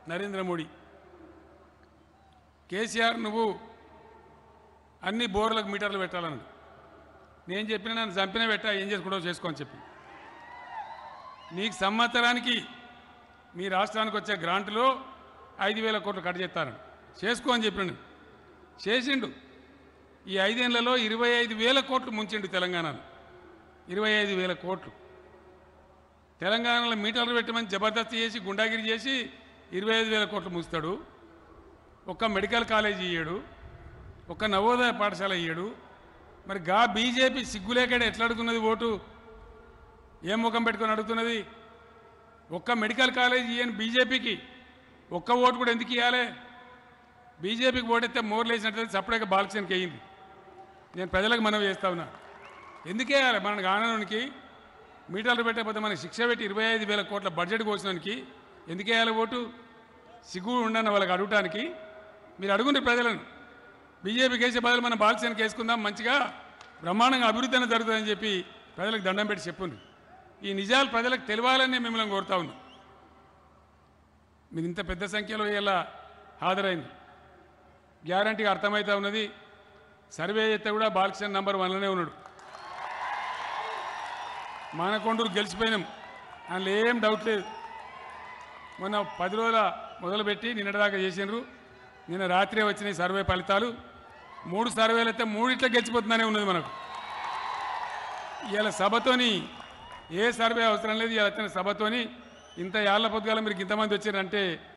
నరేంద్ర మోడీ కేసీఆర్ నువ్వు అన్ని బోర్లకు మీటర్లు పెట్టాలన్నాడు నేను చెప్పిన నన్ను చంపిన పెట్టా ఏం చేసుకుంటావు చేసుకో అని చెప్పి నీకు సంవత్సరానికి మీ రాష్ట్రానికి వచ్చే గ్రాంట్లో ఐదు వేల కోట్లు కట్ చేస్తాను చేసుకో అని చెప్పినాడు చేసిండు ఈ ఐదేళ్లలో ఇరవై ఐదు వేల కోట్లు ముంచిండు తెలంగాణను ఇరవై ఐదు వేల కోట్లు తెలంగాణలో మీటర్లు పెట్టమని జబర్దస్త్ చేసి గుండాగిరి చేసి ఇరవై ఐదు వేల కోట్లు మూస్తాడు ఒక్క మెడికల్ కాలేజ్ ఇయ్యాడు ఒక్క నవోదయ పాఠశాల ఇయ్యాడు మరి గా బీజేపీ సిగ్గులేకడ ఎట్లా అడుగుతున్నది ఓటు ఏం ముఖం పెట్టుకొని అడుగుతున్నది ఒక్క మెడికల్ కాలేజ్ ఇయ్యని బీజేపీకి ఒక్క ఓటు కూడా ఎందుకు ఇవ్వాలి బీజేపీకి ఓటెత్తే మోర్లు వేసినట్లయితే సపరేట్గా బాలకృష్ణకి అయ్యింది నేను ప్రజలకు మనవి చేస్తా ఉన్నా ఎందుకు వేయాలి మన గానానికి మీటర్లు పెట్టకపోతే మనకి శిక్ష పెట్టి ఇరవై ఐదు వేల కోట్ల బడ్జెట్ కోసినానికి ఎందుకు వేయాలి ఓటు సిగ్గు ఉండన్న వాళ్ళకి అడగటానికి మీరు అడుగుండి ప్రజలను బీజేపీకి వేసే బదులు మనం బాలసేనకి వేసుకుందాం మంచిగా బ్రహ్మాండంగా అభివృద్ధి అనేది జరుగుతుందని చెప్పి ప్రజలకు దండం పెట్టి చెప్పుండ్రి ఈ నిజాలు ప్రజలకు తెలియాలని మిమ్మల్ని కోరుతా ఉన్నా మీరు ఇంత పెద్ద సంఖ్యలో ఇలా హాజరైంది గ్యారంటీగా అర్థమవుతా ఉన్నది సర్వే చేస్తే కూడా బాలకృష్ణ నంబర్ వన్లోనే ఉన్నాడు మానకొండూరు గెలిచిపోయినాం అందులో ఏం డౌట్ లేదు మొన్న పది రోజుల మొదలుపెట్టి నిన్నటిదాకా చేసినారు నిన్న రాత్రే వచ్చినాయి సర్వే ఫలితాలు మూడు సర్వేలు అయితే మూడిట్లో గెలిచిపోతుందనే ఉన్నది మనకు ఇవాళ సభతోని ఏ సర్వే అవసరం లేదు ఇవాళ వచ్చిన సభతోని ఇంత యాళ్ళ పొద్దుగాల మీరు ఇంతమంది వచ్చారంటే